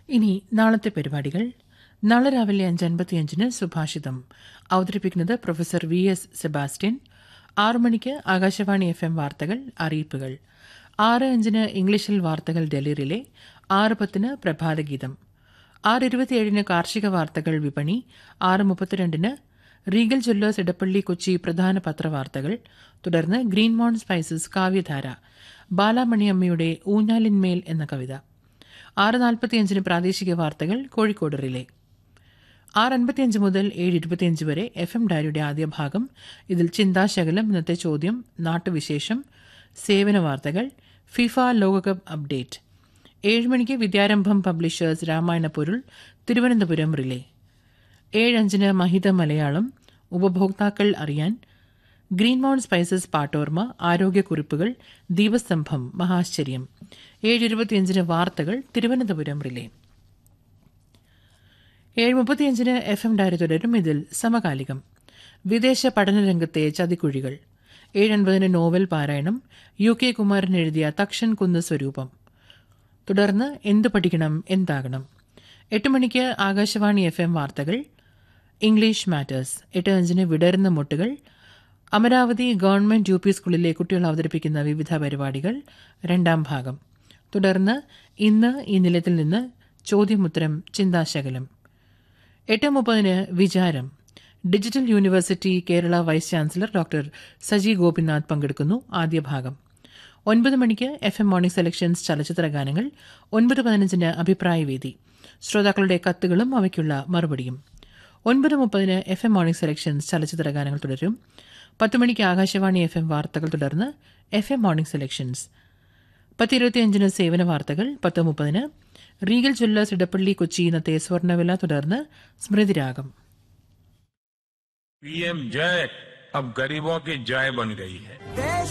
ഇനി നാളത്തെ പരിപാടികൾ നാളെ രാവിലെ അഞ്ച് അൻപത്തിയഞ്ചിന് സുഭാഷിതം അവതരിപ്പിക്കുന്നത് പ്രൊഫസർ വി എസ് സെബാസ്റ്റ്യൻ ആറു മണിക്ക് ആകാശവാണി എഫ് എം വാർത്തകൾ അറിയിപ്പുകൾ ആറ് അഞ്ചിന് ഇംഗ്ലീഷിൽ വാർത്തകൾ ഡൽഹിയിലെ ആറ് പത്തിന് പ്രഭാതഗീതം ആറ് ഇരുപത്തിയേഴിന് കാർഷിക വാർത്തകൾ വിപണി ആറ് മുപ്പത്തിരണ്ടിന് റീഗൽ ജ്വല്ലേഴ്സ് ഇടപ്പള്ളി കൊച്ചി പ്രധാന പത്രവാർത്തകൾ തുടർന്ന് ഗ്രീൻ മോൺ സ്പൈസസ് കാവ്യധാര ബാലാമണിയമ്മയുടെ ഊഞ്ഞാലിന്മേൽ എന്ന കവിത ആറ് നാൽപ്പത്തിയഞ്ചിന് പ്രാദേശിക വാർത്തകൾ കോഴിക്കോട് റിലേ ആറ് അൻപത്തിയഞ്ച് മുതൽ ഏഴ് ഇരുപത്തിയഞ്ച് വരെ എഫ് എം ഡയറിയുടെ ആദ്യ ഭാഗം ഇതിൽ ചിന്താശകലം ഇന്നത്തെ ചോദ്യം നാട്ടുവിശേഷം സേവന വാർത്തകൾ ഫിഫ ലോകകപ്പ് അപ്ഡേറ്റ് ഏഴ് മണിക്ക് വിദ്യാരംഭം പബ്ലിഷേഴ്സ് രാമായണ പൊരുൾ തിരുവനന്തപുരം റിലേ ഏഴഞ്ചിന് മഹിത മലയാളം ഉപഭോക്താക്കൾ അറിയാൻ ഗ്രീൻ മൗണ്ട് സ്പൈസസ് പാട്ടോർമ ആരോഗ്യക്കുറിപ്പുകൾ ദീപസ്തംഭം മഹാശ്ചര്യം ഏഴ് ഇരുപത്തിയഞ്ചിന് വാർത്തകൾ തിരുവനന്തപുരം റിലേ ഏഴ് മുപ്പത്തിയഞ്ചിന് എഫ് എം ഡയറി തുടരും ഇതിൽ സമകാലികം വിദേശ പഠനരംഗത്തെ ചതിക്കുഴികൾ ഏഴ് അൻപതിന് നോവൽ പാരായണം യു കെ കുമാരൻ എഴുതിയ തക്ഷൻ കുന്ന് സ്വരൂപം തുടർന്ന് എന്ത് പഠിക്കണം എന്താകണം എട്ട് മണിക്ക് ആകാശവാണി എഫ് എം വാർത്തകൾ ഇംഗ്ലീഷ് മാറ്റേഴ്സ് എട്ട് അഞ്ചിന് വിടരുന്ന മുട്ടുകൾ അമരാവതി ഗവൺമെന്റ് യു പി സ്കൂളിലെ കുട്ടികൾ അവതരിപ്പിക്കുന്ന വിവിധ പരിപാടികൾ രണ്ടാം ഭാഗം തുടർന്ന് ഇന്ന് ഈ നിലയത്തിൽ നിന്ന് ചോദ്യമുത്തരം ചിന്താശകലം എട്ട് മുപ്പതിന് വിചാരം Digital University Kerala vice chancellor doctor Saji Gopinath പങ്കെടുക്കുന്നു ആദ്യ ഭാഗം ഒൻപത് മണിക്ക് എഫ് എം മോർണിംഗ് സെലക്ഷൻസ് ചലച്ചിത്ര ഗാനങ്ങൾ ഒൻപത് പതിനഞ്ചിന് അഭിപ്രായവേദി ശ്രോതാക്കളുടെ കത്തുകളും അവയ്ക്കുള്ള മറുപടിയും ഒൻപത് മുപ്പതിന് എഫ് എം മോർണിംഗ് സെലക്ഷൻസ് ചലച്ചിത്ര ഗാനങ്ങൾ തുടരും പത്ത് മണിക്ക് ആകാശവാണി എഫ് എം വാർത്തകൾ തുടർന്ന് എഫ് എം മോർണിംഗ് സെലക്ഷൻസ് പത്ത് ഇരുപത്തിയഞ്ചിന് സേവന വാർത്തകൾ പത്ത് മുപ്പതിന് റീഗൽ ജ്വല്ലേഴ്സ് ഇടപ്പള്ളി കൊച്ചി ഇന്നത്തെ സ്വർണ്ണവില തുടർന്ന് സ്മൃതിരാഗം पीएम जय अब गरीबों की जय बन गई है